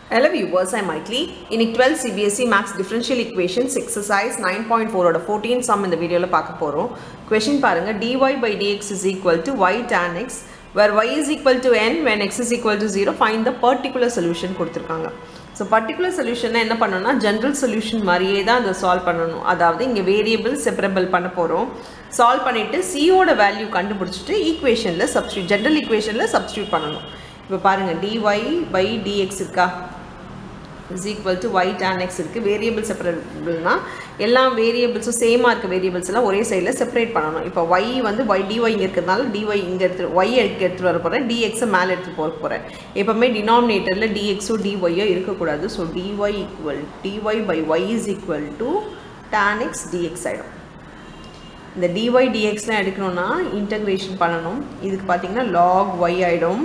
Hello viewers, I'm Maitli. இன்னைக்கு 12 CBSE Maths Differential Equations exercise 9.4 ஓட 14 sum இந்த வீடியோவில் பார்க்க போகிறோம் question பாருங்க dy by dx is equal to y tan x where y is equal to n when x is equal to 0 find the particular solution கொடுத்துருக்காங்க so particular சொல்யூஷனை என்ன பண்ணணும்னா ஜென்ரல் சொல்யூஷன் மாதிரியே தான் அதை சால்வ் பண்ணணும் அதாவது இங்கே வேரியபிள் செப்பரபிள் பண்ண போகிறோம் சால்வ் பண்ணிவிட்டு சியோட வேல்யூ கண்டுபிடிச்சிட்டு ஈக்குவேஷனில் சப்ஸ்டியூட் ஜென்ரல் ஈக்குவேஷனில் சப்ஸ்டியூட் பண்ணணும் இப்போ பாருங்கள் dy பை dx இருக்கா is equal to y tan x இருக்குது வேரியபிள் செப்பரபிள்னா எல்லா வேரியபிள்ஸும் சேமாக இருக்க வேரியபிள்ஸ் எல்லாம் ஒரே சைடில் செப்பரேட் பண்ணணும் இப்போ ஒய் வந்து ஒய் டிஒய் இங்கே இருக்கிறதுனால டிஒய் இங்கே எடுத்து ஒய் எடுத்து எடுத்துகிட்டு வர போகிறேன் டிஎக்ஸை மேலே எடுத்துகிட்டு போக போகிறேன் எப்போவுமே டினாமினேட்டரில் டிஎக்ஸோ டிஒய்யோ இருக்கக்கூடாது so dy equal dy by y is equal to tan x dx ஆகிடும் இந்த டிஒய் டிஎக்ஸ்லாம் எடுக்கணும்னா இன்டகிரேஷன் பண்ணணும் இதுக்கு பார்த்தீங்கன்னா லாக் ஒய் ஆகிடும்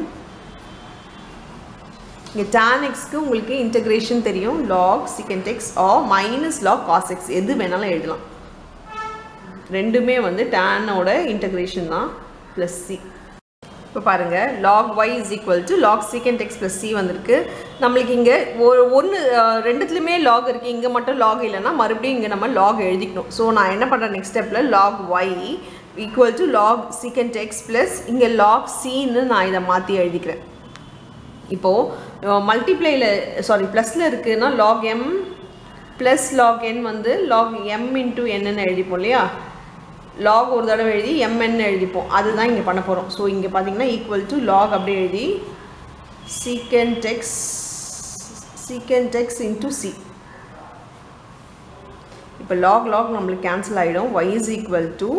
இங்கே tan xக்கு உங்களுக்கு இன்டகிரேஷன் தெரியும் log secant x or minus log cos x எது வேணாலும் எழுதலாம் ரெண்டுமே வந்து டேனோட இன்டகிரேஷன் தான் ப்ளஸ் சி இப்போ பாருங்கள் log y is equal to log secant x plus c வந்திருக்கு நம்மளுக்கு இங்கே ஒரு ஒன்று ரெண்டுத்துலையுமே log இருக்குது இங்கே மட்டும் log இல்லைன்னா மறுபடியும் இங்கே நம்ம log எழுதிக்கணும் ஸோ நான் என்ன பண்ணுறேன் நெக்ஸ்ட் ஸ்டெப்பில் log y equal to log secant x plus இங்கே log cன்னு நான் இதை மாற்றி எழுதிக்கிறேன் இப்போது மல்டிப்ளையில் சாரி ப்ளஸில் இருக்குதுன்னா log M plus log N வந்து லாக் எம் இன்ட்டு என்னன்னு எழுதிப்போம் இல்லையா லாக் ஒரு தடவை எழுதி எம்என் எழுதிப்போம் அதுதான் இங்கே பண்ண போகிறோம் ஸோ இங்கே பார்த்தீங்கன்னா ஈக்குவல் டு லாக் அப்படியே எழுதி secant x secant x into C இப்போ லாக் லாக் நம்மளுக்கு கேன்சல் ஆகிடும் y is equal to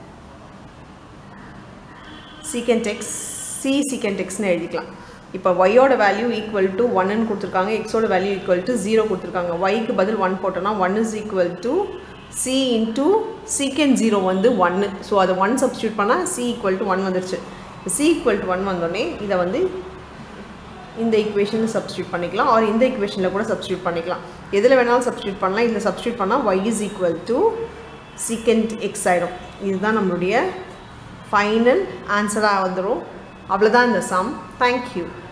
secant x C secant எக்ஸ்னு எழுதிக்கலாம் இப்போ ஒய்யோட வேல்யூ ஈக்குவல் டு ஒன்னு கொடுத்துருக்காங்க எக்ஸோட வேல்யூ ஈக்குவல் டு ஜீரோ கொடுத்துருக்காங்க ஒய்க்கு பதில் ஒன் போட்டோன்னா one is equal to C into secant zero வந்து ஒன்று ஸோ அதை ஒன் சப்ஸ்டியூட் பண்ணால் சி ஈக்குவல் டு ஒன் வந்துருச்சு சி ஈக்குவல் டு ஒன் வந்தோடனே இதை வந்து இந்த ஈக்குவேஷனில் சப்ஸ்டியூட் பண்ணிக்கலாம் ஆர் இந்த ஈக்குவேஷனில் கூட சப்ஸ்டியூட் பண்ணிக்கலாம் எதில் வேணாலும் சப்ஸ்டியூட் பண்ணலாம் இதில் சப்ஸ்டியூட் பண்ணால் y is equal to secant x ஆகிடும் இதுதான் நம்மளுடைய ஃபைனல் ஆன்சராக வந்துடும் அவ்வளோதான் இந்த சம் தேங்க்யூ